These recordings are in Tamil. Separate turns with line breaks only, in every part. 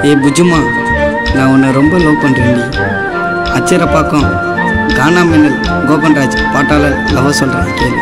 ஏய் புஜுமா நான் உன்னை ரொம்ப லவ் பண்ணுறேன்டி அச்சரப்பாக்கம் கானா மின்னல் கோபன்ராஜ் பாட்டால லவ் சொல்கிறேன் கேளு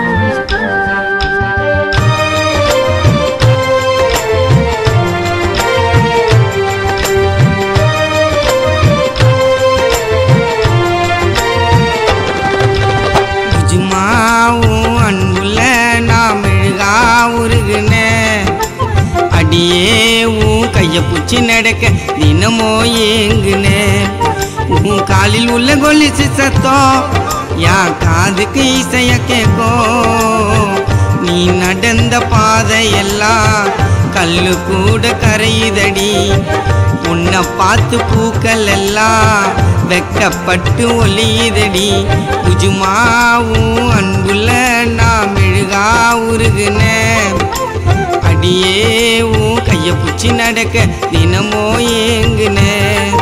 புஜுமாவும் அன்புல நான் மெழுகா உருகுனேன் அடியே உன் கைய பூச்சி நடக்க தினமோ ஏங்குனே உன் காலில் உள்ள கொலிசு சத்தம் யா காதுக்கு இசைய கேட்கும் நீ நடந்த பாதையெல்லாம் கல்லு கூட கரையுதடி உன்னை பார்த்து பூக்கள் எல்லாம் வெக்கப்பட்டு ஒளியுதடி புஜுமாவும் அன்புல நான் மெழுகா உருகுனேன் அடியே உன் கைய புச்சி நடக்க தினமோ ஏங்குனே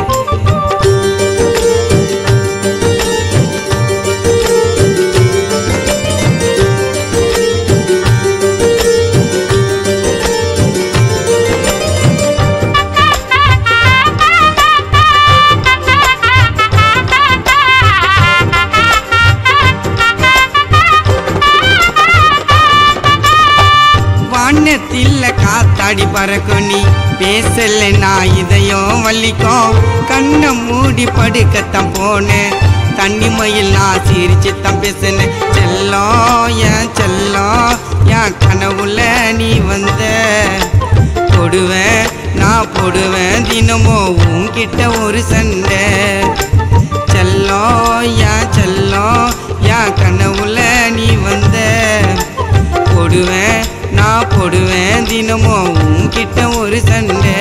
வானத்தில் காத்தாடி பறக்கும் நீ பேசல நான் இதயம் வலிக்கும் கண்ணை மூடி படுக்கத்தான் போனேன் தண்ணி மயில் நான் சிரிச்சு தான் பேசினேன் செல்லம் என் செல்லம் என் கனவுல நீ வந்த போடுவேன் நான் போடுவேன் தினமும் உன்கிட்ட ஒரு சண்டை செல்லம் என் செல்லம் என் கனவுல நீ வந்த போடுவேன் நான் போடுவேன் தினமும் உன்கிட்ட ஒரு சண்டை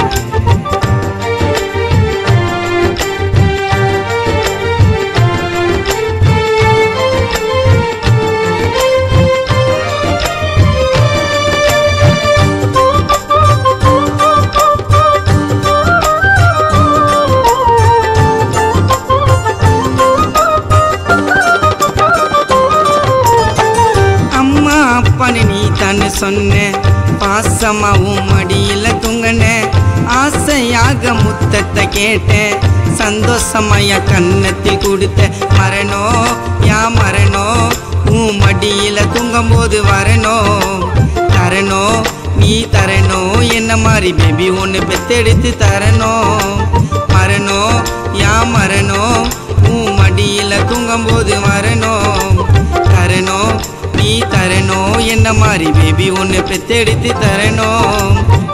அம்மா அப்பான்னு நீ தானே சொன்ன பாசமாவும் மடியில தூங்கின ஆசையாக முத்தத்தை கேட்டேன் சந்தோஷமாய கன்னத்தில் கொடுத்த மரணோ யா மரணோ உன் மடியில தூங்கும் போது வரணும் தரணும் நீ தரணும் என்ன மாதிரி பேபி ஒன்று பெத்தெடுத்து தரணும் மரணம் யா மரணம் உன் மடியில தூங்கும் போது வரணும் தரணும் நீ தரணும் என்ன மாதிரி பேபி ஒன்று பெத்தெடுத்து தரணும்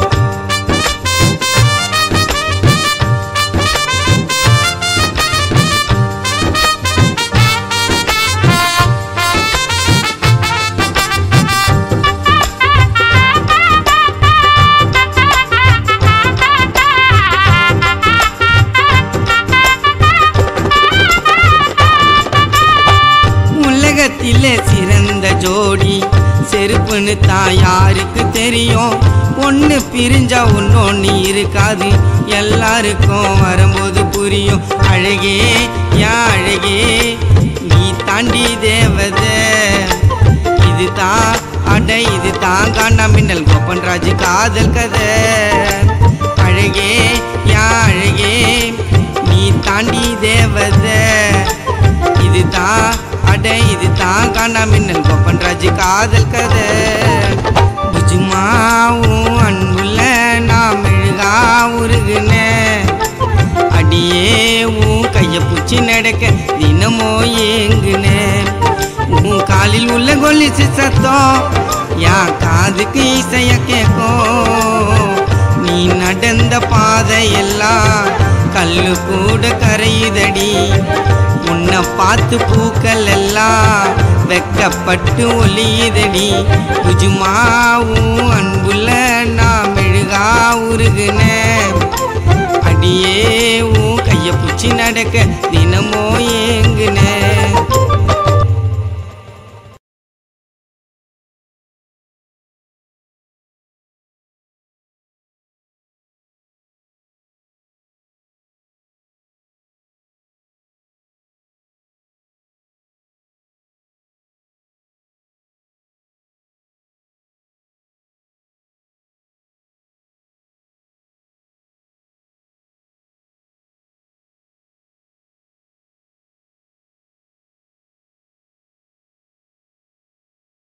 உலகத்திலே சிறந்த ஜோடி செருப்புன்னு தான் யாருக்கு தெரியும் ஒன்று பிரிஞ்சா ஒன்னொன்று இருக்காது எல்லாருக்கும் வரும்போது புரியும் அழகே யா அழகே நீ தாண்டி தேவதை இது தான் அட இது தான் காண்டா மின்னல் கோபன்ராஜ் காதல் கதை அழகே யா அழகே நீ தாண்டி தேவதை இதுதான் அட இதுதான் காணா மின்னல் கோப்பன்ராஜ் காதல் கதை புஜுமாவும் அன்புல நான் மெழுகா உருகுனேன் அடியே உன் கைய பூச்சி நடக்க தினமோ ஏங்குனேன் உன் காலில் உள்ள கொலிசு சத்தம் யா காதுக்கு இசைய கேட்கும் நீ நடந்த பாதையெல்லாம் கல்லு கூட கரையுதடி உன்னை பார்த்து பூக்கள் எல்லாம் வெக்கப்பட்டு ஒளியுதடி புஜுமாவும் அன்புல நான் மெழுகா உருகுனேன் அடியே உன் கைய புச்சி நடக்க தினமோ